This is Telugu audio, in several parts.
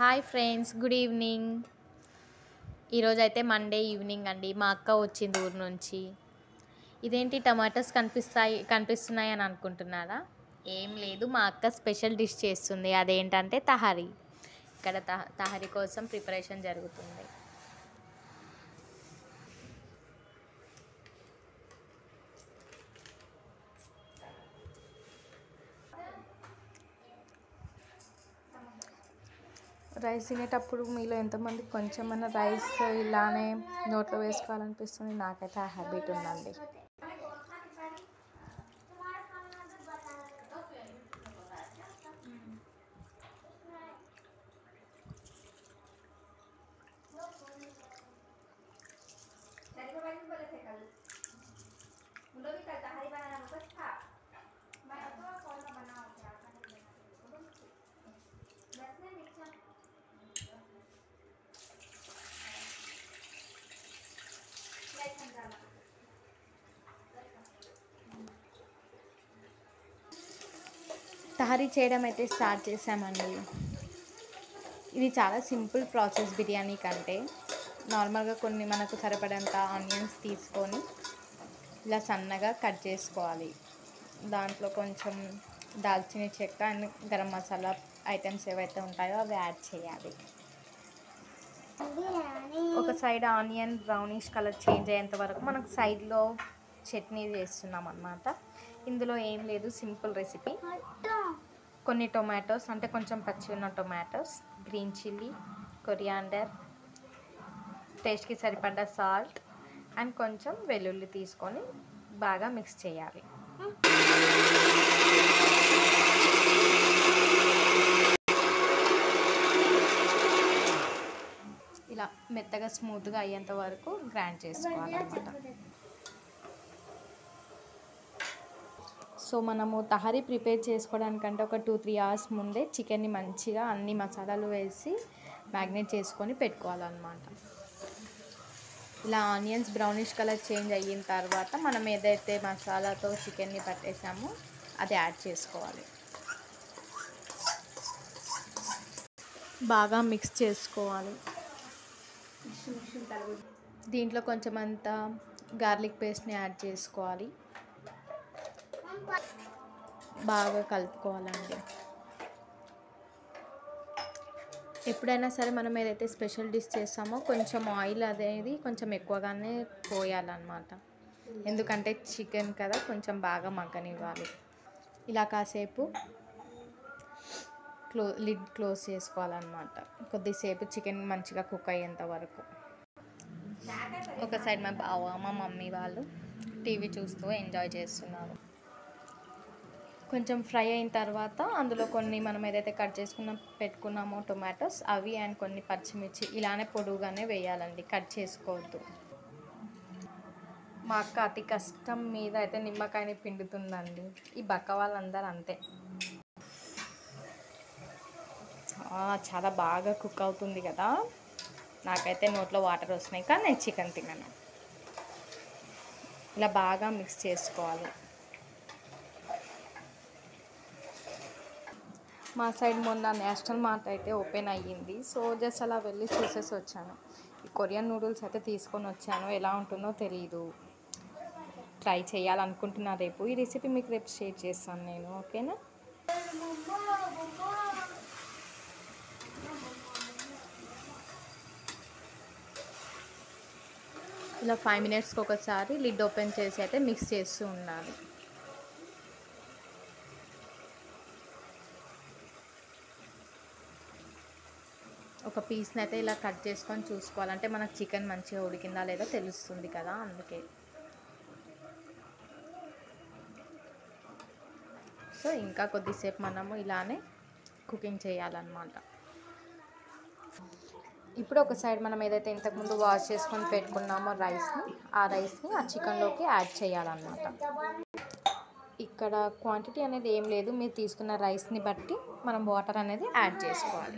హాయ్ ఫ్రెండ్స్ గుడ్ ఈవినింగ్ ఈరోజు అయితే మండే ఈవినింగ్ అండి మా అక్క వచ్చింది ఊరు నుంచి ఇదేంటి టమాటోస్ కనిపిస్తాయి కనిపిస్తున్నాయి అని అనుకుంటున్నారా ఏం లేదు మా అక్క స్పెషల్ డిష్ చేస్తుంది అదేంటంటే తహరీ ఇక్కడ తహ తహరీ కోసం ప్రిపరేషన్ జరుగుతుంది రైస్ తినేటప్పుడు మీలో ఎంతమంది కొంచెమన్నా రైస్ ఇలానే నోట్లో వేసుకోవాలనిపిస్తుంది నాకైతే ఆ హ్యాబిట్ ఉందండి తహరీ చేయడం అయితే స్టార్ట్ చేసామండి ఇది చాలా సింపుల్ ప్రాసెస్ బిర్యానీ కంటే నార్మల్గా కొన్ని మనకు సరిపడంత ఆనియన్స్ తీసుకొని ఇలా సన్నగా కట్ చేసుకోవాలి దాంట్లో కొంచెం దాల్చిన చెక్క అండ్ గరం మసాలా ఐటమ్స్ ఏవైతే ఉంటాయో అవి యాడ్ చేయాలి ఒక side onion brownish colour change అయ్యేంత వరకు మనకు సైడ్లో చట్నీ చేస్తున్నాం అన్నమాట ఇందులో ఏం లేదు సింపుల్ రెసిపీ కొన్ని టొమాటోస్ అంటే కొంచెం పచ్చి ఉన్న టొమాటోస్ గ్రీన్ చిల్లీ కొరియాండర్ టేస్ట్కి సరిపడ్డ సాల్ట్ అండ్ కొంచెం వెల్లుల్లి తీసుకొని బాగా మిక్స్ చేయాలి ఇలా మెత్తగా స్మూత్గా అయ్యేంత వరకు గ్రైండ్ చేసుకోవాలన్నమాట సో మనము తహరీ ప్రిపేర్ చేసుకోవడానికంటే ఒక టూ త్రీ అవర్స్ ముందే చికెన్ని మంచిగా అన్ని మసాలాలు వేసి మ్యాగ్నేట్ చేసుకొని పెట్టుకోవాలన్నమాట ఇలా ఆనియన్స్ బ్రౌనిష్ కలర్ చేంజ్ అయిన తర్వాత మనం ఏదైతే మసాలాతో చికెన్ని పట్టేసామో అది యాడ్ చేసుకోవాలి బాగా మిక్స్ చేసుకోవాలి దీంట్లో కొంచెం అంత గార్లిక్ పేస్ట్ని యాడ్ చేసుకోవాలి బాగా కలుపుకోవాలండి ఎప్పుడైనా సరే మనం ఏదైతే స్పెషల్ డిష్ చేస్తామో కొంచెం ఆయిల్ అనేది కొంచెం ఎక్కువగానే పోయాలన్నమాట ఎందుకంటే చికెన్ కదా కొంచెం బాగా మగ్గనివ్వాలి ఇలా కాసేపు క్లో లిడ్ క్లోజ్ చేసుకోవాలన్నమాట కొద్దిసేపు చికెన్ మంచిగా కుక్ అయ్యేంత వరకు ఒక సైడ్ మా బావ మా మమ్మీ వాళ్ళు టీవీ చూస్తూ ఎంజాయ్ చేస్తున్నారు కొంచెం ఫ్రై అయిన తర్వాత అందులో కొన్ని మనం ఏదైతే కట్ చేసుకున్న పెట్టుకున్నామో టొమాటోస్ అవి అండ్ కొన్ని పచ్చిమిర్చి ఇలానే పొడుగుగానే వేయాలండి కట్ చేసుకోవద్దు మా అక్క అతి కష్టం మీద అయితే నిమ్మకాయని పిండుతుందండి ఈ బక్క వాళ్ళందరూ అంతే చాలా బాగా కుక్ అవుతుంది కదా నాకైతే నోట్లో వాటర్ వస్తున్నాయి కానీ నేను చికెన్ తిన్నాను ఇలా బాగా మిక్స్ చేసుకోవాలి మా సైడ్ మొన్న నేషనల్ మార్ట్ అయితే ఓపెన్ అయ్యింది సో జస్ట్ అలా వెళ్ళి చూసేసి వచ్చాను ఈ కొరియన్ నూడిల్స్ అయితే తీసుకొని వచ్చాను ఎలా ఉంటుందో తెలియదు ట్రై చేయాలనుకుంటున్నా రేపు ఈ రెసిపీ మీకు రేపు షేర్ చేస్తాను నేను ఓకేనా ఇలా ఫైవ్ మినిట్స్కి ఒకసారి లిడ్ ఓపెన్ చేసి అయితే మిక్స్ చేస్తూ ఉండాలి ఒక పీస్ని అయితే ఇలా కట్ చేసుకొని చూసుకోవాలంటే మనకు చికెన్ మంచిగా ఉడికిందా లేదా తెలుస్తుంది కదా అందుకే సో ఇంకా కొద్దిసేపు మనము ఇలానే కుకింగ్ చేయాలన్నమాట ఇప్పుడు ఒక సైడ్ మనం ఏదైతే ఇంతకుముందు వాష్ చేసుకొని పెట్టుకున్నామో రైస్ని ఆ రైస్ని ఆ చికెన్లోకి యాడ్ చేయాలన్నమాట ఇక్కడ క్వాంటిటీ అనేది ఏం లేదు మీరు తీసుకున్న రైస్ని బట్టి మనం వాటర్ అనేది యాడ్ చేసుకోవాలి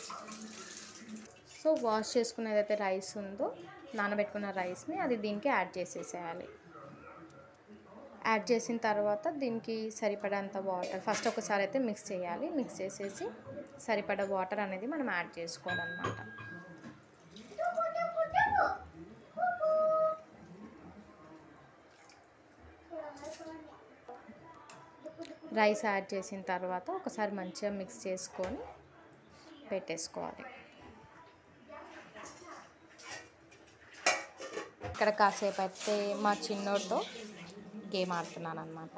సో వాష్ చేసుకున్న ఏదైతే రైస్ ఉందో నానబెట్టుకున్న రైస్ని అది దీనికి యాడ్ చేసేసేయాలి యాడ్ చేసిన తర్వాత దీనికి సరిపడంత వాటర్ ఫస్ట్ ఒకసారి అయితే మిక్స్ చేయాలి మిక్స్ చేసేసి సరిపడ వాటర్ అనేది మనం యాడ్ చేసుకోవాలన్నమాట రైస్ యాడ్ చేసిన తర్వాత ఒకసారి మంచిగా మిక్స్ చేసుకొని పెట్టేసుకోవాలి ఇక్కడ కాసేపు అయితే మా చిన్నోడితో గేమ్ ఆడుతున్నాను అనమాట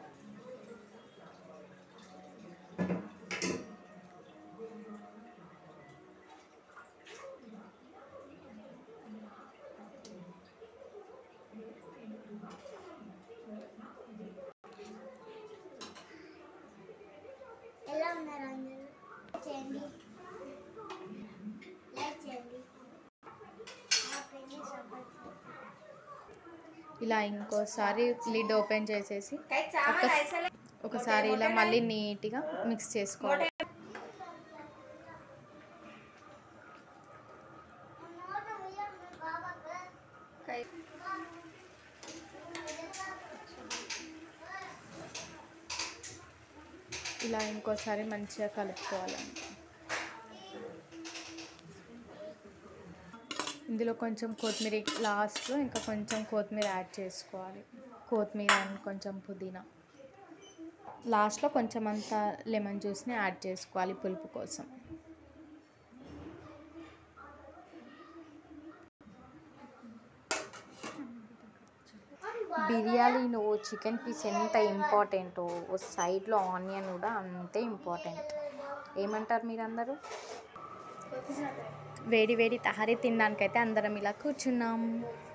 ఎలా ఉన్నారు అందరూ చేయండి లైక్ చేయండి నా పెళ్లి సపోర్ట్ ఇలా ఇంకోసారి లిడ్ ఓపెన్ చేసేసి ఒక- ఒకసారి ఇలా మళ్ళీ నీట్గా మిక్స్ చేసుకోవాలి ఇలా ఇంకోసారి మంచిగా కలుపుకోవాలండి ఇందులో కొంచెం కొత్తిమీర లాస్ట్లో ఇంకా కొంచెం కొత్తిమీర యాడ్ చేసుకోవాలి కొత్తిమీర అండ్ కొంచెం పుదీనా లాస్ట్లో కొంచెం అంత లెమన్ జ్యూస్ని యాడ్ చేసుకోవాలి పులుపు కోసం బిర్యానీలో చికెన్ పీస్ ఎంత ఇంపార్టెంటో సైడ్లో ఆనియన్ కూడా అంతే ఇంపార్టెంట్ ఏమంటారు మీరందరూ వేడి వేడి తహారీ తినడానికైతే అందరం ఇలా కూర్చున్నాం